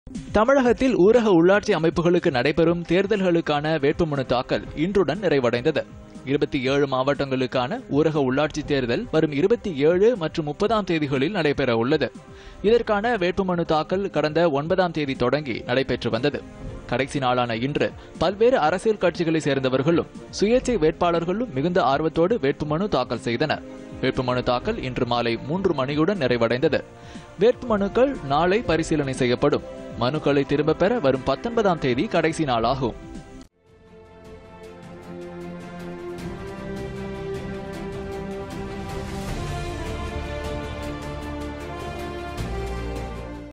தமிழகத்தில் ஊரக உள்ளாட்சி அமைப்புகளுக்கு நடைபெறும் தேர்தல்களுக்கான வேட்புமனு தாக்கல் இன்றுடன் நிறைவடைந்தது இருபத்தி ஏழு மாவட்டங்களுக்கான ஊரக உள்ளாட்சி தேர்தல் வரும் இருபத்தி ஏழு மற்றும் முப்பதாம் தேதிகளில் நடைபெற உள்ளது இதற்கான வேட்புமனு தாக்கல் கடந்த ஒன்பதாம் தேதி தொடங்கி நடைபெற்று வந்தது கடைசி நாளான இன்று பல்வேறு அரசியல் கட்சிகளை சேர்ந்தவர்களும் சுயேட்சை வேட்பாளர்களும் மிகுந்த ஆர்வத்தோடு வேட்புமனு தாக்கல் செய்தனர் வேட்புமனு தாக்கல் இன்று மாலை மூன்று மணியுடன் நிறைவடைந்தது வேட்புமனுக்கள் நாளை பரிசீலனை செய்யப்படும் மனுக்களை திரும்பப் பெற வரும் பத்தொன்பதாம் தேதி கடைசி நாளாகும்